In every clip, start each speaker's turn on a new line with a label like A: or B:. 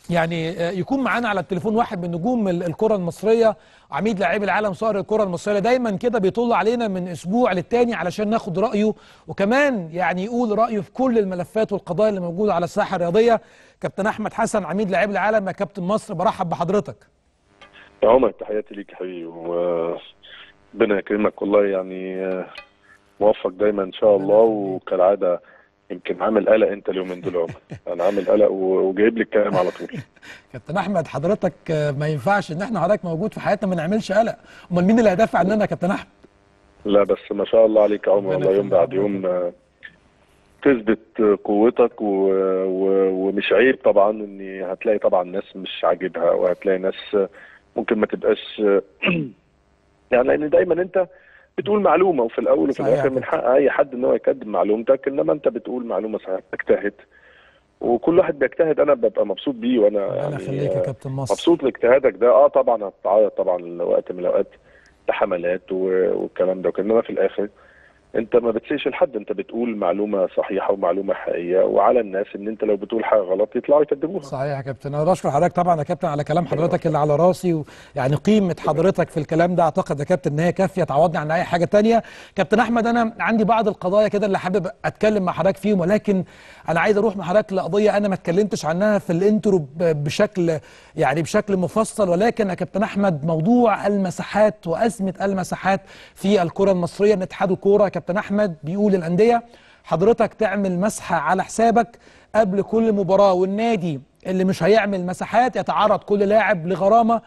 A: يعني يكون معانا على التليفون واحد من نجوم الكرة المصرية عميد لاعبي العالم صقر الكرة المصرية دايما كده بيطل علينا من اسبوع للتاني علشان ناخد رأيه وكمان يعني يقول رأيه في كل الملفات والقضايا اللي موجودة على الساحة الرياضية كابتن احمد حسن عميد لاعبي العالم يا كابتن مصر برحب بحضرتك
B: يا عمر تحياتي ليك يا حبيبي وربنا يكرمك والله يعني موفق دايما ان شاء الله وكالعاده يمكن عامل قلق انت اليومين دول عمر انا عامل قلق وجايب لي الكلام على طول
A: كابتن احمد حضرتك ما ينفعش ان احنا حضرتك موجود في حياتنا ما نعملش قلق امال مين اللي هيدافع عننا يا كابتن احمد
B: لا بس ما شاء الله عليك يا عمر والله يوم بعد يوم تثبت قوتك و... و... ومش عيب طبعا ان هتلاقي طبعا ناس مش عاجبها وهتلاقي ناس ممكن ما تبقاش يعني لان دايما انت بتقول معلومه وفي الاول وفي الاخر من حق اي حد ان هو يقدم معلومتك انما انت بتقول معلومه صحيحه تجتهد وكل واحد بيجتهد انا ببقى مبسوط بيه وانا
A: يعني خليك يا كابتن مصر
B: مبسوط لاجتهادك ده اه طبعا هتتعرض طبعا وقت من الاوقات لحملات والكلام ده انما في الاخر انت ما بتسيش لحد انت بتقول معلومه صحيحه ومعلومه حقيقيه وعلى الناس ان انت لو بتقول حاجه غلط يطلعوا يكذبوها
A: صحيح يا كابتن انا بشكر حضرتك طبعا يا كابتن على كلام حضرتك اللي على راسي ويعني قيمه حضرتك في الكلام ده اعتقد يا كابتن ان هي كافيه تعوضني عن اي حاجه تانية كابتن احمد انا عندي بعض القضايا كده اللي حابب اتكلم مع حضرتك فيهم ولكن انا عايز اروح مع حضرتك لقضيه انا ما اتكلمتش عنها في الانترو بشكل يعني بشكل مفصل ولكن يا كابتن احمد موضوع المساحات وازمه المساحات في الكره المصريه ان اتحاد الكوره يا كابتن احمد بيقول للانديه حضرتك تعمل مسحه على حسابك قبل كل مباراه والنادي اللي مش هيعمل مساحات يتعرض كل لاعب لغرامه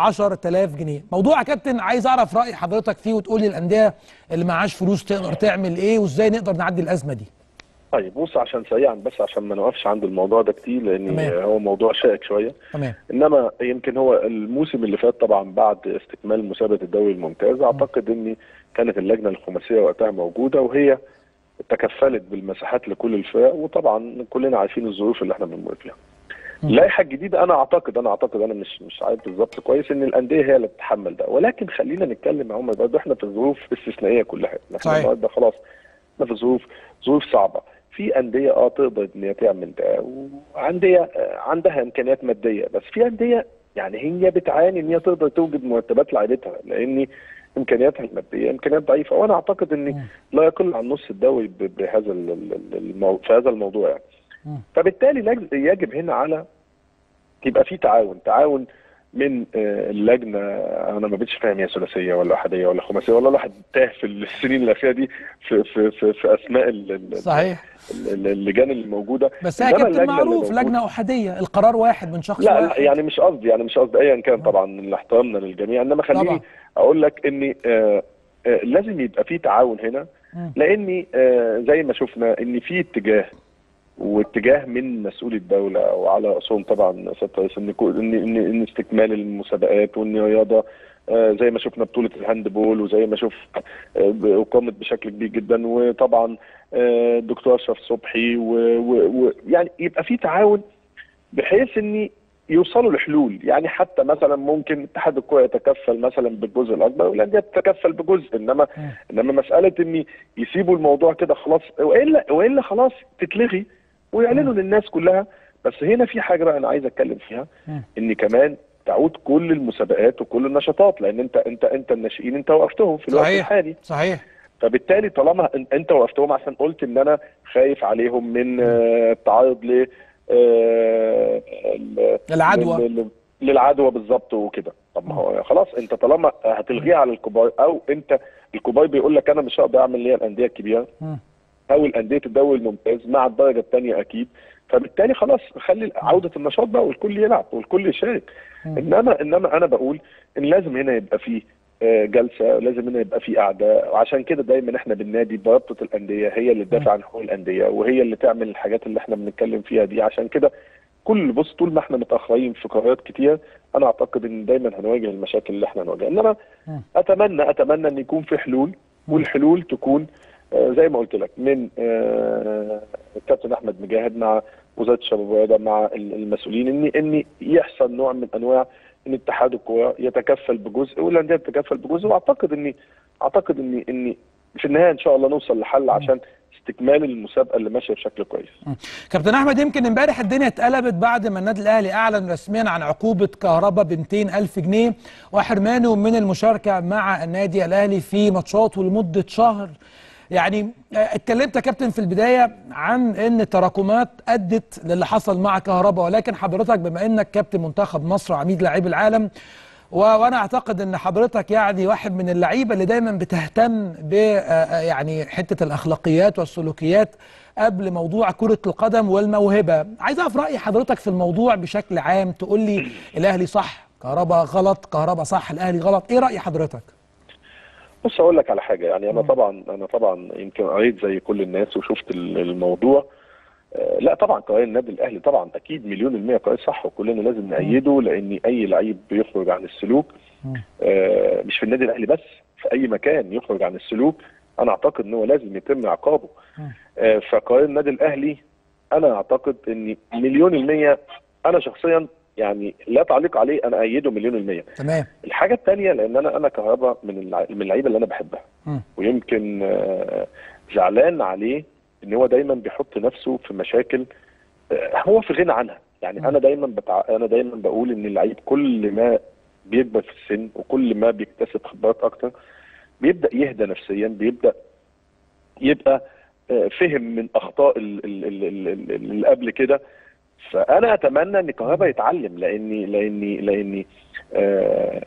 A: 10000 جنيه موضوع يا كابتن عايز اعرف راي حضرتك فيه وتقول لي الانديه اللي معاش فلوس تقدر تعمل ايه وازاي نقدر نعدي الازمه دي
B: طيب بص عشان سريعا بس عشان ما نوقفش عند الموضوع ده كتير لان تمام. هو موضوع شائك شويه
A: تمام
B: انما يمكن هو الموسم اللي فات طبعا بعد استكمال مسابقه الدوري الممتاز اعتقد ان كانت اللجنه الخماسيه وقتها موجوده وهي تكفلت بالمساحات لكل الفرق وطبعا كلنا عارفين الظروف اللي احنا بنمر فيها. اللائحه الجديده انا اعتقد انا اعتقد انا مش مش عارف بالظبط كويس ان الانديه هي اللي بتتحمل ده ولكن خلينا نتكلم يا عمر برضه احنا في ظروف استثنائيه كلها احنا النهارده خلاص احنا في ظروف ظروف صعبه في انديه اه تقدر ان هي تعمل ده وانديه عندها امكانيات ماديه بس في انديه يعني هي بتعاني ان هي تقدر توجد مرتبات لاعبتها لان امكانياتها الماديه امكانيات ضعيفه وانا اعتقد ان لا يقل عن نص الدوري بهذا المو... في هذا الموضوع يعني فبالتالي يجب هنا على يبقى في تعاون تعاون من اللجنه انا ما بقتش فاهم هي ثلاثيه ولا احاديه ولا خماسيه ولا الواحد تاه في السنين الاخيره دي في في في, في اسماء ال
A: صحيح
B: اللجان اللي موجوده
A: بس هي كابتن معروف لجنه احاديه القرار واحد من شخص
B: لا
A: واحد
B: لا يعني مش قصدي يعني مش قصدي ايا كان طبعا احترامنا للجميع انما خليني طبعا. اقول لك ان آه آه لازم يبقى في تعاون هنا لان آه زي ما شفنا ان في اتجاه واتجاه من مسؤولي الدوله وعلى راسهم طبعا سياده الرئيس ان ان ان استكمال المسابقات وان الرياضه آه زي ما شفنا بطوله الهاند بول وزي ما شوف آه قامت بشكل كبير جدا وطبعا آه الدكتور اشرف صبحي ويعني يبقى في تعاون بحيث ان يوصلوا لحلول يعني حتى مثلا ممكن اتحاد الكوره يتكفل مثلا بالجزء الاكبر والانديه تتكفل بجزء انما انما مساله ان يسيبوا الموضوع كده خلاص والا والا خلاص تتلغي ويعلنوا للناس كلها بس هنا في حاجه بقى انا عايز اتكلم فيها ان كمان تعود كل المسابقات وكل النشاطات لان انت انت انت الناشئين انت وقفتهم في الوقت
A: صحيح
B: الحالي
A: صحيح
B: فبالتالي طالما انت وقفتهم عشان قلت ان انا خايف عليهم من التعرض ل
A: العدوى
B: للعدوى بالظبط وكده طب ما هو خلاص انت طالما هتلغيها على الكبار او انت الكبار بيقول لك انا مش هقدر اعمل ليه الانديه الكبيره او الانديه الدوري الممتاز مع الدرجه الثانيه اكيد فبالتالي خلاص خلي عوده النشاط بقى والكل يلعب والكل يشارك انما انما انا بقول ان لازم هنا يبقى فيه جلسه لازم هنا يبقى في قعده وعشان كده دايما احنا بالنادي برابطه الانديه هي اللي تدافع عن حقوق الانديه وهي اللي تعمل الحاجات اللي احنا بنتكلم فيها دي عشان كده كل بص طول ما احنا متاخرين في قرارات كتير انا اعتقد ان دايما هنواجه المشاكل اللي احنا هنواجهها انما اتمنى اتمنى ان يكون في حلول والحلول تكون زي ما قلت لك من الكابتن احمد مجاهد مع وزاره الشباب والرياضه مع المسؤولين ان ان يحصل نوع من انواع ان اتحاد الكوره يتكفل بجزء والانديه تتكفل بجزء واعتقد اني اعتقد اني اني في النهايه ان شاء الله نوصل لحل عشان استكمال المسابقه اللي ماشيه بشكل كويس
A: كابتن احمد يمكن امبارح الدنيا اتقلبت بعد ما النادي الاهلي اعلن رسميا عن عقوبه كهربا ب 200 الف جنيه وحرمانه من المشاركه مع النادي الاهلي في ماتشاته لمده شهر يعني آه، اتكلمت يا كابتن في البدايه عن ان التراكمات ادت للي حصل مع كهربا ولكن حضرتك بما انك كابتن منتخب مصر وعميد لاعبي العالم و- وانا اعتقد ان حضرتك يعني واحد من اللعيبه اللي دايما بتهتم ب آه، آه، يعني حته الاخلاقيات والسلوكيات قبل موضوع كره القدم والموهبه عايز اعرف راي حضرتك في الموضوع بشكل عام تقول لي الاهلي صح كهربا غلط كهربا صح الاهلي غلط ايه راي حضرتك
B: بص اقول لك على حاجه يعني انا طبعا انا طبعا يمكن قريت زي كل الناس وشفت ال- الموضوع آه، لا طبعا قرار النادي الاهلي طبعا اكيد مليون المية قرار صح وكلنا لازم نأيده لان اي لعيب بيخرج عن السلوك آه، مش في النادي الاهلي بس في اي مكان يخرج عن السلوك انا اعتقد ان هو لازم يتم عقابه آه، فقرار النادي الاهلي انا اعتقد ان مليون المية انا شخصيا يعني لا تعليق عليه انا ايده مليون المية
A: تمام
B: الحاجه الثانيه لان انا انا كهربا من الع- من اللعيبه اللي انا بحبها
A: مم.
B: ويمكن آه، زعلان عليه ان هو دايما بيحط نفسه في مشاكل آه، هو في غنى عنها يعني
A: مم.
B: انا دايما بتع... انا دايما بقول ان اللعيب كل ما بيكبر في السن وكل ما بيكتسب خبرات اكتر بيبدا يهدى نفسيا بيبدا يبقى آه، فهم من اخطاء ال- ال- ال- ال- ال- اللي قبل كده فانا اتمنى ان كهربا يتعلم لاني لاني لاني آه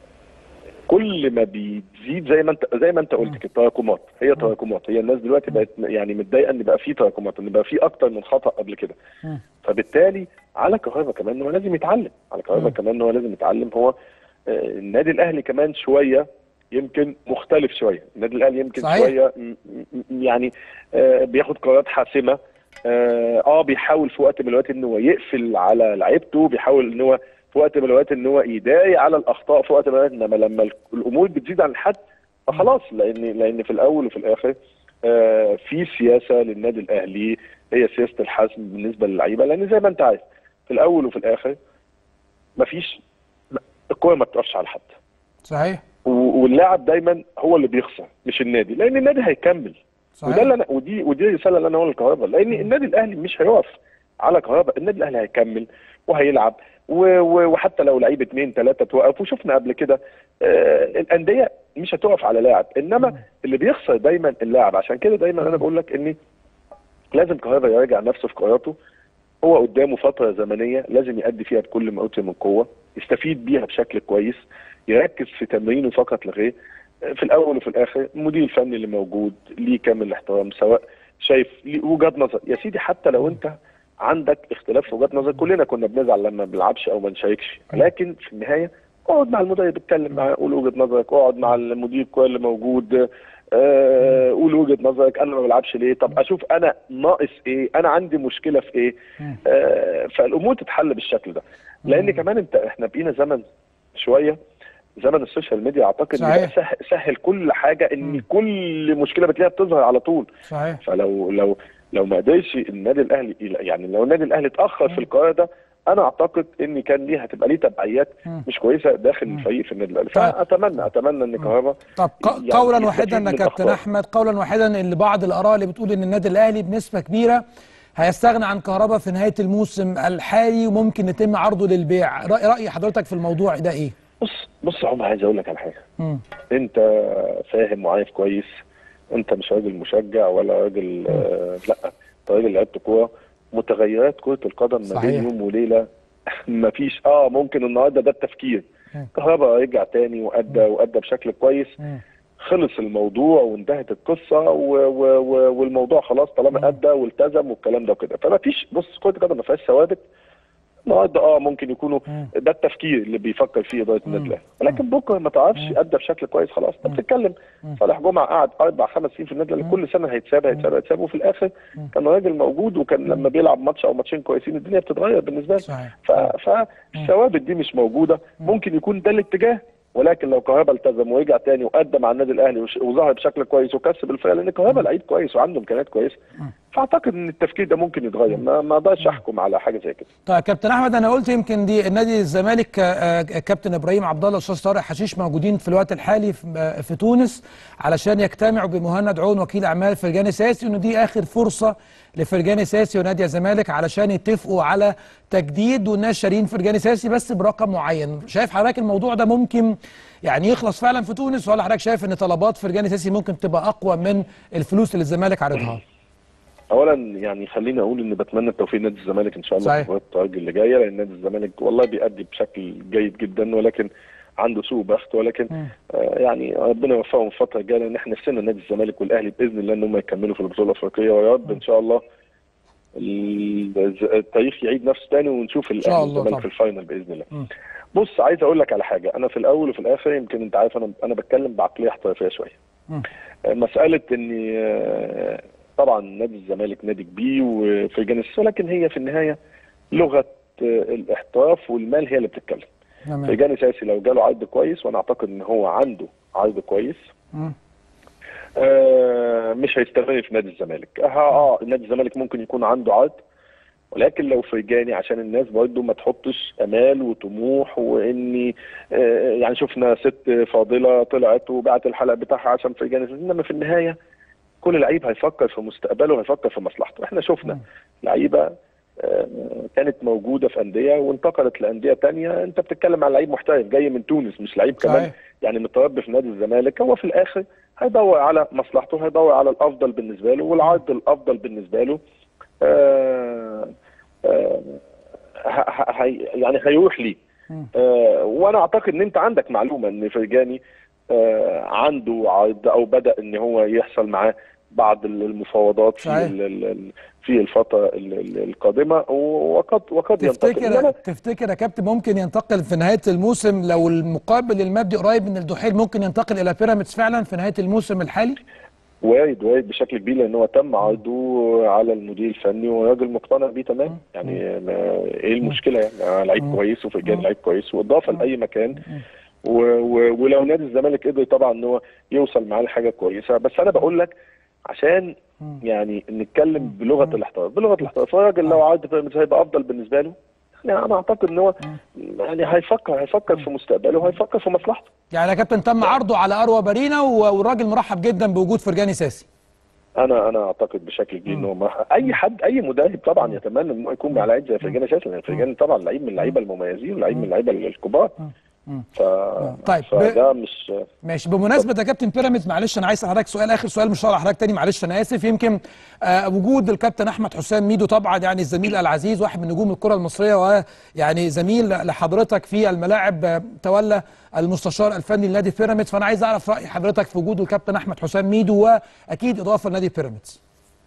B: كل ما بيزيد زي ما انت زي ما انت قلت كده تراكمات هي تراكمات هي الناس دلوقتي بقت يعني متضايقه ان بقى في تراكمات ان بقى في اكتر من خطا قبل كده
A: مم.
B: فبالتالي على كهربا كمان ان هو لازم يتعلم على كهربا
A: مم.
B: كمان ان هو لازم يتعلم هو آه، النادي الاهلي كمان شويه يمكن مختلف شويه النادي الاهلي يمكن
A: صحيح.
B: شويه م- م- يعني آه، بياخد قرارات حاسمه اه آه، بيحاول في وقت من الاوقات ان هو يقفل على لعيبته بيحاول ان هو في وقت من الاوقات ان هو يداري على الاخطاء في وقت من الاوقات انما لما ال- الامور بتزيد عن الحد فخلاص لان لان في الاول وفي الاخر آه، في سياسه للنادي الاهلي هي سياسه الحسم بالنسبه للعيبه لان زي ما انت عارف في الاول وفي الاخر مفيش الكوره ما بتقفش على حد
A: صحيح
B: و- واللاعب دايما هو اللي بيخسر مش النادي لان النادي هيكمل وده اللي
A: صحيح
B: انا ودي ودي الرساله اللي انا هقولها لكهربا لان النادي الاهلي مش هيقف على كهربا النادي الاهلي هيكمل وهيلعب و- و- وحتى لو لعيب اثنين ثلاثه توقف وشفنا قبل كده آه الانديه مش هتقف على لاعب انما اللي بيخسر دايما اللاعب عشان كده دايما انا بقول لك ان لازم كهربا يراجع نفسه في قراراته هو قدامه فتره زمنيه لازم يأدي فيها بكل ما اوتي من قوه يستفيد بيها بشكل كويس يركز في تمرينه فقط لا غير في الاول وفي الاخر المدير الفني اللي موجود ليه كامل الاحترام سواء شايف ليه وجهات نظر يا سيدي حتى لو انت عندك اختلاف في وجهات نظر كلنا كنا بنزعل لما ما بنلعبش او ما نشاركش لكن في النهايه اقعد مع المدرب اتكلم معاه قول وجهه نظرك اقعد مع المدير الكوره اللي موجود آه، قول وجهه نظرك انا ما بلعبش ليه طب اشوف انا ناقص ايه انا عندي مشكله في ايه
A: مم.
B: آه، فالامور تتحل بالشكل ده لان كمان انت احنا بقينا زمن شويه زمن السوشيال ميديا اعتقد إن
A: صحيح.
B: بقى سهل, سهل كل حاجه ان
A: مم.
B: كل مشكله بتلاقيها بتظهر على طول
A: صحيح
B: فلو لو لو ما قدرش النادي الاهلي يعني لو النادي الاهلي اتاخر في القرار ده انا اعتقد ان كان ليه هتبقى ليه تبعيات
A: مم.
B: مش كويسه داخل
A: مم.
B: الفريق في النادي الاهلي
A: طيب.
B: فاتمنى اتمنى ان كهربا
A: طب ق-
B: يعني
A: قولا
B: يستفيد
A: واحدا
B: من
A: يا كابتن
B: الأخطاء.
A: احمد قولا واحدا ان بعض الاراء اللي بتقول ان النادي الاهلي بنسبه كبيره هيستغنى عن كهربا في نهايه الموسم الحالي وممكن يتم عرضه للبيع راي راي حضرتك في الموضوع ده ايه
B: بص بص يا عمر عايز اقول لك على حاجه
A: مم.
B: انت فاهم وعارف كويس انت مش راجل مشجع ولا راجل آه لا انت راجل لعبت كوره متغيرات كره القدم ما
A: صحيح.
B: بين يوم وليله مفيش اه ممكن النهارده ده التفكير
A: مم.
B: كهربا رجع تاني وادى وادى بشكل كويس
A: مم.
B: خلص الموضوع وانتهت القصه و و و والموضوع خلاص طالما ادى والتزم والكلام ده وكده فما فيش بص كره القدم ما فيهاش ثوابت النهارده اه ممكن يكونوا
A: مم.
B: ده التفكير اللي بيفكر فيه اداره النادي
A: مم.
B: الاهلي ولكن بكره ما تعرفش ادى بشكل كويس خلاص انت بتتكلم
A: مم.
B: صالح جمعه قعد اربع خمس سنين في النادي الاهلي كل سنه هيتساب هيتساب هيتساب وفي الاخر
A: مم.
B: كان راجل موجود وكان لما بيلعب ماتش او ماتشين كويسين الدنيا بتتغير بالنسبه له
A: صحيح
B: ف... فالثوابت دي مش موجوده ممكن يكون ده الاتجاه ولكن لو كهربا التزم ورجع تاني وقدم مع النادي الاهلي وش- وظهر بشكل كويس وكسب الفرقه لان كهربا لعيب كويس وعنده امكانيات كويسه فاعتقد ان التفكير ده ممكن يتغير ما ما اقدرش احكم على حاجه زي كده
A: طيب كابتن احمد انا قلت يمكن دي النادي الزمالك آه، كابتن ابراهيم عبد الله والاستاذ طارق حشيش موجودين في الوقت الحالي في, آه، في تونس علشان يجتمعوا بمهند عون وكيل اعمال فرجاني ساسي وان دي اخر فرصه لفرجاني ساسي ونادي الزمالك علشان يتفقوا على تجديد والناس شارين فرجاني ساسي بس برقم معين شايف حضرتك الموضوع ده ممكن يعني يخلص فعلا في تونس ولا حضرتك شايف ان طلبات فرجاني ساسي ممكن تبقى اقوى من الفلوس اللي الزمالك عارضها
B: اولا يعني خليني اقول ان بتمنى التوفيق لنادي الزمالك ان شاء الله
A: صحيح.
B: في مباراه الترجي اللي جايه لان نادي الزمالك والله بيأدي بشكل جيد جدا ولكن عنده سوء بخت ولكن
A: مم.
B: آه يعني ربنا يوفقهم الفتره الجايه لان احنا نفسنا نادي الزمالك والاهلي باذن الله ان هم يكملوا في البطوله الافريقيه ويا رب ان شاء الله ال- التاريخ يعيد نفسه تاني ونشوف
A: شاء
B: الاهلي
A: الله
B: والزمالك
A: طبعا.
B: في الفاينل باذن الله.
A: مم.
B: بص عايز اقول لك على حاجه انا في الاول وفي الاخر يمكن انت عارف انا انا بتكلم بعقليه احترافيه شويه.
A: مم.
B: مساله ان آه، طبعا نادي الزمالك نادي كبير وفي جنس ولكن هي في النهايه لغه آه، الاحتراف والمال هي اللي بتتكلم.
A: تمام.
B: فرجاني ساسي لو جاله عرض كويس وانا اعتقد ان هو عنده عرض كويس
A: مم.
B: آه، مش هيستمر في نادي الزمالك اه اه نادي الزمالك ممكن يكون عنده عرض ولكن لو فرجاني عشان الناس برضه ما تحطش امال وطموح واني آه، يعني شفنا ست فاضله طلعت وبعت الحلقه بتاعها عشان فرجاني انما في النهايه كل لعيب هيفكر في مستقبله وهيفكر في مصلحته احنا شفنا
A: مم.
B: لعيبه آه، كانت موجوده في انديه وانتقلت لانديه تانية انت بتتكلم عن لعيب محترف جاي من تونس مش لعيب كمان
A: صحيح.
B: يعني متربي في نادي الزمالك هو في الاخر هيدور على مصلحته هيدور على الافضل بالنسبه له والعرض الافضل بالنسبه له آه آه ه- ه- هي يعني هيروح ليه
A: مم.
B: آه وانا اعتقد ان انت عندك معلومه ان فرجاني آه عنده عرض او بدا ان هو يحصل معاه بعض المفاوضات في
A: صحيح.
B: ال- ال- ال- في الفتره ال- ال- القادمه وقد وقد ينتقل
A: تفتكر
B: إنما
A: تفتكر يا كابتن ممكن ينتقل في نهايه الموسم لو المقابل المادي قريب من الدحيل ممكن ينتقل الى بيراميدز فعلا في نهايه الموسم الحالي؟
B: وارد وارد بشكل كبير لان هو تم عرضه على المدير الفني وراجل مقتنع بيه تمام يعني ما ايه المشكله يعني آه، لعيب
A: مم.
B: كويس وفرجان
A: مم.
B: لعيب كويس واضافه لاي مكان و و ولو نادي الزمالك قدر طبعا ان هو يوصل معاه لحاجه كويسه بس انا بقول لك عشان
A: مم.
B: يعني نتكلم بلغه الاحتراف بلغه الاحتراف الراجل لو عرض بيراميدز هيبقى افضل بالنسبه له يعني انا اعتقد ان هو يعني هيفكر هيفكر في مستقبله وهيفكر في مصلحته
A: يعني يا كابتن تم عرضه على اروى بارينا و- والراجل مرحب جدا بوجود فرجاني ساسي
B: انا انا اعتقد بشكل كبير ان هو مرحب. اي حد اي مدرب طبعا يتمنى ان هو يكون مع لعيب زي فرجاني اساسا لان فرجاني طبعا لعيب من اللعيبه المميزين ولعيب من اللعيبه الكبار
A: مم.
B: ف...
A: طيب،
B: فده مش
A: ماشي بمناسبه يا كابتن بيراميدز معلش انا عايز اسال حضرتك سؤال اخر سؤال مش هطلع حضرتك تاني معلش انا اسف يمكن آه وجود الكابتن احمد حسام ميدو طبعا يعني الزميل العزيز واحد من نجوم الكره المصريه ويعني زميل لحضرتك في الملاعب آه، تولى المستشار الفني لنادي بيراميدز فانا عايز اعرف راي حضرتك في وجود الكابتن احمد حسام ميدو واكيد اضافه لنادي بيراميدز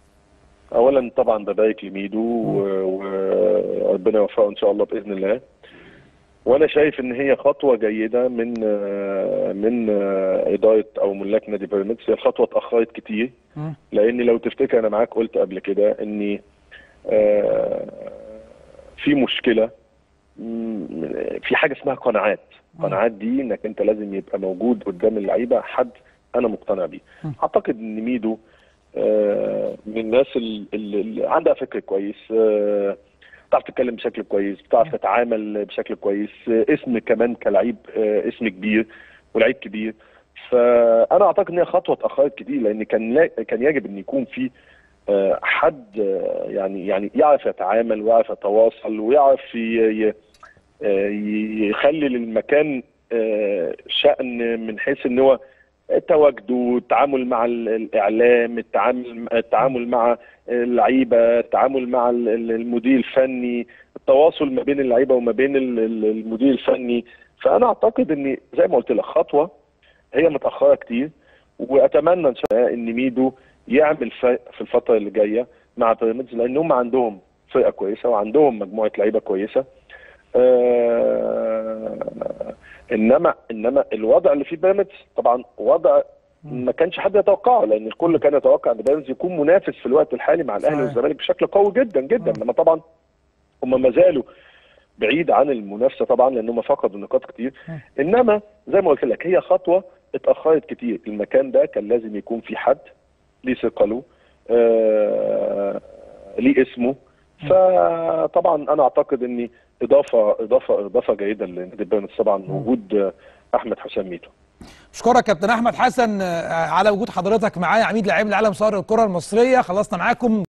B: اولا طبعا ببارك لميدو و- وربنا يوفقه ان شاء الله باذن الله وانا شايف ان هي خطوه جيده من آه، من آه، اداره او ملاك نادي بيراميدز هي الخطوه اتاخرت كتير
A: مم.
B: لان لو تفتكر انا معاك قلت قبل كده اني آه، في مشكله مم، في حاجه اسمها قناعات قناعات دي انك انت لازم يبقى موجود قدام اللعيبه حد انا مقتنع بيه اعتقد ان ميدو آه، من الناس اللي, اللي عندها فكر كويس آه، بتعرف تتكلم بشكل كويس بتعرف تتعامل بشكل كويس آه، اسم كمان كلعيب آه، اسم كبير ولعيب كبير فانا اعتقد ان هي خطوه اتاخرت كتير لان كان لا كان يجب ان يكون في آه، حد آه، يعني يعني يعرف يتعامل ويعرف يتواصل ويعرف ي- ي- آه، يخلي للمكان آه، شأن من حيث ان هو تواجده التعامل مع ال- الاعلام التعامل التعامل مع اللعيبه التعامل مع ال- ال- المدير الفني التواصل ما بين اللعيبه وما بين ال- ال- المدير الفني فانا اعتقد ان زي ما قلت لك خطوه هي متاخره كتير واتمنى ان شاء الله ان ميدو يعمل فرق في الفتره اللي جايه مع بيراميدز لان هم عندهم فرقه كويسه وعندهم مجموعه لعيبه كويسه آه انما انما الوضع اللي في بيراميدز طبعا وضع ما كانش حد يتوقعه لان الكل كان يتوقع ان بيراميدز يكون منافس في الوقت الحالي مع الاهلي
A: صحيح.
B: والزمالك بشكل قوي جدا جدا انما طبعا هم ما زالوا بعيد عن المنافسه طبعا لان هم فقدوا نقاط كتير انما زي ما قلت لك هي خطوه اتاخرت كتير المكان ده كان لازم يكون في حد ليه ثقله آه، ليه اسمه فطبعا انا اعتقد ان اضافه اضافه اضافه جيده لنادي بيراميدز طبعا وجود آه، احمد حسام ميدو
A: اشكرك كابتن احمد حسن آه، على وجود حضرتك معايا عميد لاعبي العالم صار الكره المصريه خلصنا معاكم